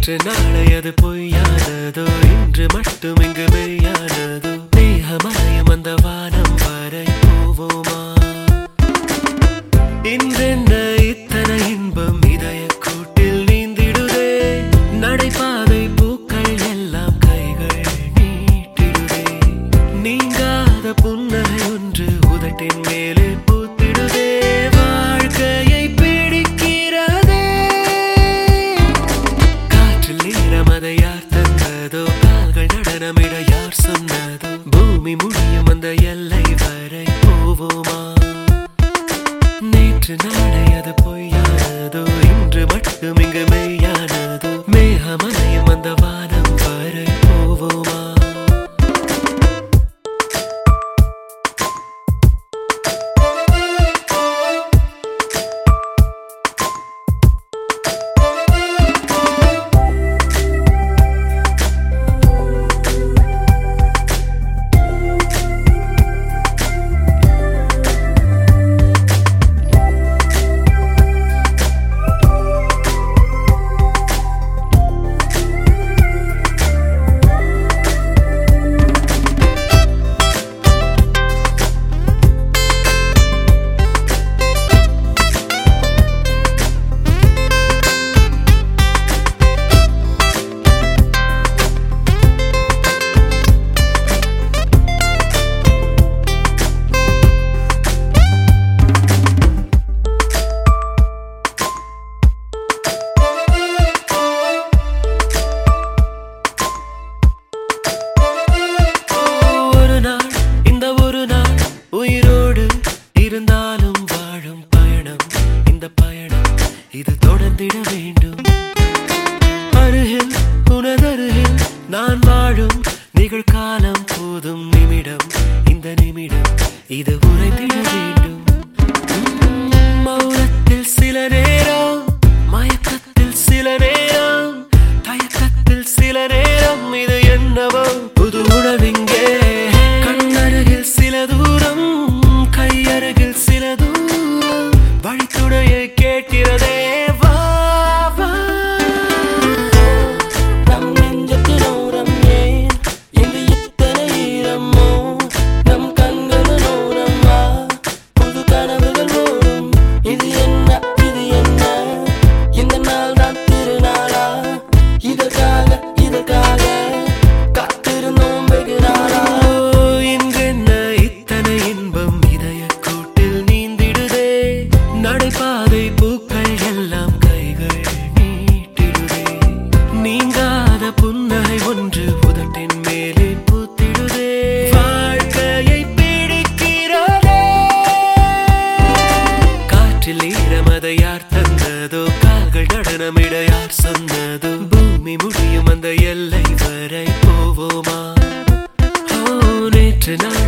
நேற்று நாளை அது பொய்யானதோ இன்று மட்டும் இங்கு மெய்யானதோ தேகமலையும் அந்த வானம் வரை போவோமா இன்றென்ன இத்தனை இன்பம் இதய கூட்டில் நீந்திடுதே நடைபாதை பூக்கள் எல்லாம் கைகள் நீட்டிடுதே நீங்காத புன்னகை ஒன்று உதட்டின் மேலே பூத்திடுதே வாழ்க்கையை பிடிக்கிறதே காற்றில் ஈரம் அதை யார் தந்ததோ கால்கள் நடனமிட யார் சொன்னதோ பூமி முடியும் அந்த எல்லை வரை போவோமா நேற்று நாளை அது பொய்யானதோ இன்று மட்டும் இங்கு மெய்யானதோ மேகமலையும் அந்த வானம் வரை போவோமா ஒரு நாள் இந்த ஒரு நாள் உயிரோடு இருந்தாலும் வாழும் பயணம் இந்த பயணம் இது தொடர்ந்திட வேண்டும் அருகில் உனதருகில் நான் வாழும் நிகழ்காலம் போதும் நிமிடம் இந்த நிமிடம் இது உறைந்திட வேண்டும் உம், மௌனத்தில் சில நேரம் மயக்கத்தில் சில நேரம் தயக்கத்தில் சில நேரம் இது என்னவோ புது உணர்விங்கே கண்ணருகில் சில தூரம் கையருகில் சில தூரம் வழித்துணையை கேட்கிறதே வா வா நம் நெஞ்சத்தில் ஓரம் ஏன் இங்கு இத்தனை ஈரமோ நம் கண்களில் ஓரம் வா புது கனவுகள் ஓடும் இது என்ன இது என்ன இந்த நாள் தான் திருநாளா இதற்காக இதற்காக காத்திருந்தோம் வெகு நாளா ஓ, இன்றென்ன இத்தனை இன்பம் இதய கூட்டில் நீந்திடுதே நடைபாதை பூக்கள் எல்லாம் கைகள் நீட்டிடுதே நீங்காத புன்னகை ஒன்று உதட்டின் மேலே பூத்திடுதே வாழ்க்கையை பிடிக்கிறதே காற்றில் ஈரமதை யார் தந்ததோ கால்கள் நடனமிட யார் சொன்னதோ பூமி முடியும் அந்த எல்லை வரை போவோமா ஓ நேற்று நான்